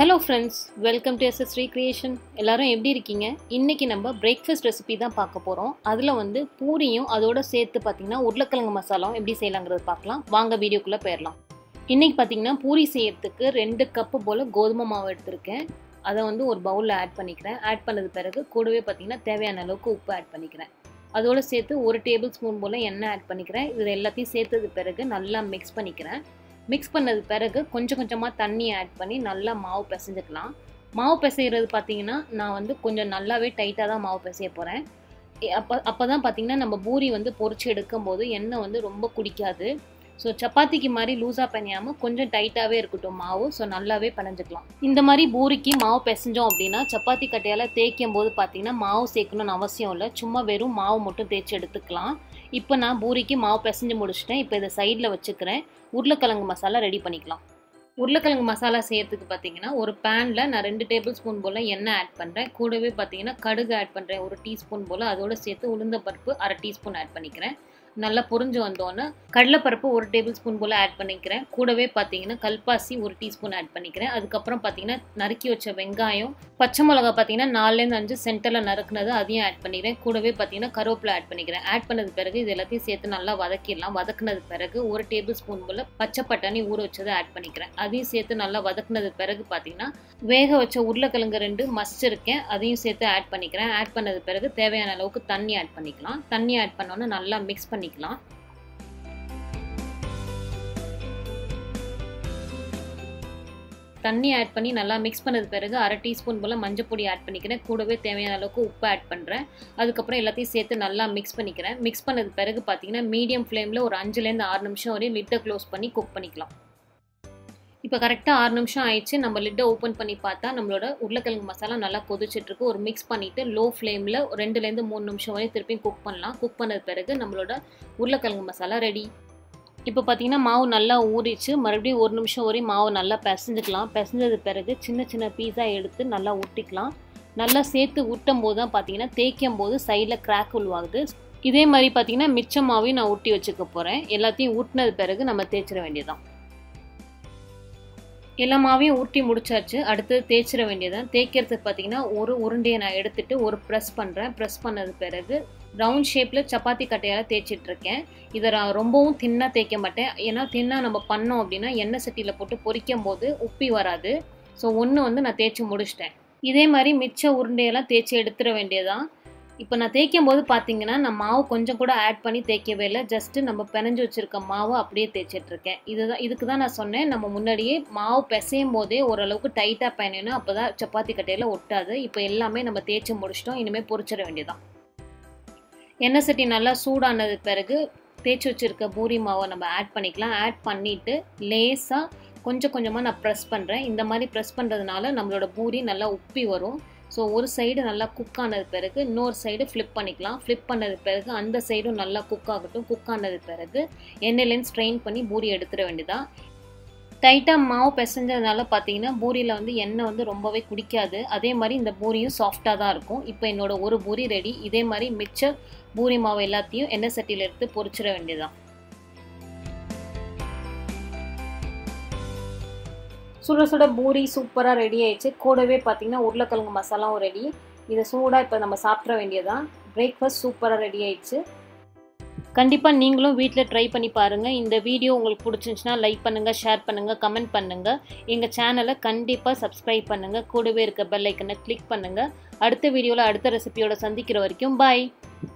hello friends welcome to S S recreation எல்லாரும் எப்படி இருக்கீங்க இன்றைக்கி நம்ம பிரேக்ஃபாஸ்ட் ரெசிபி தான் பார்க்க போகிறோம் அதில் வந்து பூரியும் அதோட சேர்த்து பார்த்திங்கன்னா உருளைக்கிழங்கு மசாலாவும் எப்படி செய்யலாங்கிறது பார்க்கலாம் வாங்க வீடியோக்குள்ளே போயிடலாம் இன்றைக்கி பார்த்திங்கன்னா பூரி செய்யறதுக்கு ரெண்டு கப்பு போல் கோதுமை மாவு எடுத்திருக்கேன் அதை வந்து ஒரு பவுலில் ஆட் பண்ணிக்கிறேன் ஆட் பண்ணது பிறகு கூடவே பார்த்திங்கன்னா தேவையான அளவுக்கு உப்பு ஆட் பண்ணிக்கிறேன் அதோடு சேர்த்து ஒரு டேபிள் ஸ்பூன் போல் எண்ணெய் ஆட் பண்ணிக்கிறேன் இது எல்லாத்தையும் சேர்த்தது பிறகு நல்லா மிக்ஸ் பண்ணிக்கிறேன் மிக்ஸ் பண்ணது பிறகு கொஞ்சம் கொஞ்சமாக தண்ணி ஆட் பண்ணி நல்லா மாவு பிசைஞ்சுக்கலாம் மாவு பிசைகிறது பார்த்தீங்கன்னா நான் வந்து கொஞ்சம் நல்லாவே டைட்டாக தான் மாவு பிசைய போகிறேன் அப்போ அப்போ தான் பார்த்தீங்கன்னா நம்ம பூரி வந்து பொறிச்சு எடுக்கும்போது எண்ணெய் வந்து ரொம்ப குடிக்காது ஸோ சப்பாத்திக்கு மாதிரி லூஸாக பிணையாமல் கொஞ்சம் டைட்டாகவே இருக்கட்டும் மாவு ஸோ நல்லாவே பிணைஞ்சிக்கலாம் இந்த மாதிரி பூரிக்கு மாவு பிசைஞ்சோம் அப்படின்னா சப்பாத்தி கட்டையால் தேய்க்கும் போது பார்த்தீங்கன்னா மாவு சேர்க்கணும்னு அவசியம் இல்லை சும்மா வெறும் மாவு மட்டும் தேய்ச்சி எடுத்துக்கலாம் இப்போ நான் பூரிக்கு மாவு பிசைஞ்சு முடிச்சிட்டேன் இப்போ இதை சைடில் வச்சுக்கிறேன் உருளைக்கிழங்கு மசாலா ரெடி பண்ணிக்கலாம் உருளைக்கிழங்கு மசாலா செய்யறதுக்கு பார்த்தீங்கன்னா ஒரு பேனில் நான் ரெண்டு டேபிள் ஸ்பூன் போல் எண்ணெய் ஆட் பண்ணுறேன் கூடவே பார்த்தீங்கன்னா கடுகு ஆட் பண்ணுறேன் ஒரு டீஸ்பூன் போல் அதோடு சேர்த்து உளுந்த பருப்பு அரை டீஸ்பூன் ஆட் பண்ணிக்கிறேன் நல்லா பொரிஞ்சு வந்தோன்னே கடலைப்பருப்பு ஒரு டேபிள் ஸ்பூன் போல் ஆட் பண்ணிக்கிறேன் கூடவே பார்த்தீங்கன்னா கல்பாசி ஒரு டீஸ்பூன் ஆட் பண்ணிக்கிறேன் அதுக்கப்புறம் பார்த்தீங்கன்னா நறுக்கி வச்ச வெங்காயம் பச்சை மிளகா பார்த்தீங்கன்னா நாலுலேருந்து அஞ்சு சென்டரில் நறுக்குனது அதையும் ஆட் பண்ணிக்கிறேன் கூடவே பார்த்தீங்கன்னா கருவேப்பிலை ஆட் பண்ணிக்கிறேன் ஆட் பண்ணது பிறகு இது எல்லாத்தையும் சேர்த்து நல்லா வதக்கிடலாம் வதக்குனது பிறகு ஒரு டேபிள் ஸ்பூன் போல் பச்சை பட்டாணி ஊற வச்சதை ஆட் பண்ணிக்கிறேன் அதையும் சேர்த்து நல்லா வதக்குனது பிறகு பார்த்தீங்கன்னா வேக வச்ச உருளைக்கிழங்கு ரெண்டு மசிச்சிருக்கேன் அதையும் சேர்த்து ஆட் பண்ணிக்கிறேன் ஆட் பண்ணது பிறகு தேவையான அளவுக்கு தண்ணி ஆட் பண்ணிக்கலாம் தண்ணி ஆட் பண்ணோன்னே நல்லா மிக்ஸ் பண்ணி பண்ணிக்கலாம் தண்ணி ஆட் பண்ணி நல்லா மிக்ஸ் பண்ணது பிறகு அரை டீஸ்பூன் போல் மஞ்சள் பொடி ஆட் பண்ணிக்கிறேன் கூடவே தேவையான அளவுக்கு உப்பு ஆட் பண்ணுறேன் அதுக்கப்புறம் எல்லாத்தையும் சேர்த்து நல்லா மிக்ஸ் பண்ணிக்கிறேன் மிக்ஸ் பண்ணது பிறகு பார்த்தீங்கன்னா மீடியம் ஃப்ளேமில் ஒரு அஞ்சுலேருந்து ஆறு நிமிஷம் வரையும் லிட்டை க்ளோஸ் பண்ணி குக் பண்ணிக்கலாம் இப்போ கரெக்டாக ஆறு நிமிஷம் ஆயிடுச்சு நம்ம லிட்டை ஓப்பன் பண்ணி பார்த்தா நம்மளோட உருளைக்கிழங்கு மசாலா நல்லா கொதிச்சிட்ருக்கு ஒரு மிக்ஸ் பண்ணிவிட்டு லோ ஃப்ளேமில் ரெண்டுலேருந்து மூணு நிமிஷம் வரையும் திருப்பியும் குக் பண்ணலாம் குக் பண்ணது பிறகு நம்மளோட உருளைக்கிழங்கு மசாலா ரெடி இப்போ பார்த்தீங்கன்னா மாவு நல்லா ஊறிச்சு மறுபடியும் ஒரு நிமிஷம் வரையும் மாவு நல்லா பிசைஞ்சுக்கலாம் பிசைஞ்சது பிறகு சின்ன சின்ன பீஸாக எடுத்து நல்லா ஊட்டிக்கலாம் நல்லா சேர்த்து ஊட்டும் போது தான் பார்த்தீங்கன்னா தேய்க்கும் போது சைடில் கிராக் உருவாகுது இதே மாதிரி பார்த்தீங்கன்னா மிச்ச மாவையும் நான் ஊட்டி வச்சுக்க போகிறேன் எல்லாத்தையும் ஊட்டினது பிறகு நம்ம தேய்ச்சிட வேண்டியதான் எல்லா மாவையும் ஊட்டி முடிச்சாச்சு அடுத்து தேய்ச்சிட வேண்டியதான் தேய்க்கிறதுக்கு பார்த்தீங்கன்னா ஒரு உருண்டையை நான் எடுத்துட்டு ஒரு ப்ரெஸ் பண்ணுறேன் ப்ரெஸ் பண்ணது பிறகு ரவுண்ட் ஷேப்பில் சப்பாத்தி கட்டையால் தேய்ச்சிட்ருக்கேன் இதை நான் ரொம்பவும் தின்னாக தேய்க்க மாட்டேன் ஏன்னா தின்னாக நம்ம பண்ணோம் அப்படின்னா எண்ணெய் சட்டியில் போட்டு பொரிக்கும் போது உப்பி வராது ஸோ ஒன்று வந்து நான் தேய்ச்சி முடிச்சிட்டேன் இதே மாதிரி மிச்ச உருண்டையெல்லாம் தேய்ச்சி எடுத்துட வேண்டியதான் இப்போ நான் தேய்க்கும் போது பார்த்தீங்கன்னா நான் மாவு கொஞ்சம் கூட ஆட் பண்ணி தேய்க்கவே இல்லை ஜஸ்ட்டு நம்ம பிணைஞ்சு வச்சுருக்க மாவு அப்படியே தேய்ச்சிட்ருக்கேன் இதுதான் இதுக்கு தான் நான் சொன்னேன் நம்ம முன்னாடியே மாவு பிசையும் போதே ஓரளவுக்கு டைட்டாக பயணணும் அப்போ தான் சப்பாத்தி கட்டையில் ஒட்டாது இப்போ எல்லாமே நம்ம தேய்ச்சி முடிச்சிட்டோம் இனிமேல் பொரிச்சிட வேண்டியதான் எண்ணெய் சட்டி நல்லா சூடானது பிறகு தேய்ச்சி வச்சுருக்க பூரி மாவை நம்ம ஆட் பண்ணிக்கலாம் ஆட் பண்ணிவிட்டு லேஸாக கொஞ்சம் கொஞ்சமாக நான் ப்ரெஸ் பண்ணுறேன் இந்த மாதிரி ப்ரெஸ் பண்ணுறதுனால நம்மளோட பூரி நல்லா உப்பி வரும் ஸோ ஒரு சைடு நல்லா குக் ஆனது பிறகு இன்னொரு சைடு ஃப்ளிப் பண்ணிக்கலாம் ஃப்ளிப் பண்ணது பிறகு அந்த சைடும் நல்லா குக் ஆகட்டும் குக் ஆனது பிறகு எண்ணெயிலேருந்து ஸ்ட்ரெயின் பண்ணி பூரி எடுத்துட வேண்டியதான் டைட்டாக மாவு பிசைஞ்சதுனால பார்த்தீங்கன்னா பூரியில் வந்து எண்ணெய் வந்து ரொம்பவே குடிக்காது அதே மாதிரி இந்த பூரியும் சாஃப்டாக தான் இருக்கும் இப்போ என்னோட ஒரு பூரி ரெடி இதே மாதிரி மிச்ச பூரி மாவு எல்லாத்தையும் எண்ணெய் சட்டியில் எடுத்து பொரிச்சிட வேண்டியதான் சுட சுட பூரி சூப்பராக ரெடி ஆயிடுச்சு கூடவே பார்த்தீங்கன்னா உருளைக்கிழங்கு மசாலாவும் ரெடி இதை சூடாக இப்போ நம்ம சாப்பிட வேண்டியதான் பிரேக்ஃபாஸ்ட் சூப்பராக ரெடி ஆயிடுச்சு கண்டிப்பாக நீங்களும் வீட்டில் ட்ரை பண்ணி பாருங்கள் இந்த வீடியோ உங்களுக்கு பிடிச்சிருந்துச்சுன்னா லைக் பண்ணுங்கள் ஷேர் பண்ணுங்கள் கமெண்ட் பண்ணுங்கள் எங்கள் சேனலை கண்டிப்பாக சப்ஸ்கிரைப் பண்ணுங்கள் கூடவே இருக்க பெல் ஐக்கனை கிளிக் பண்ணுங்கள் அடுத்த வீடியோவில் அடுத்த ரெசிபியோட சந்திக்கிற வரைக்கும் பாய்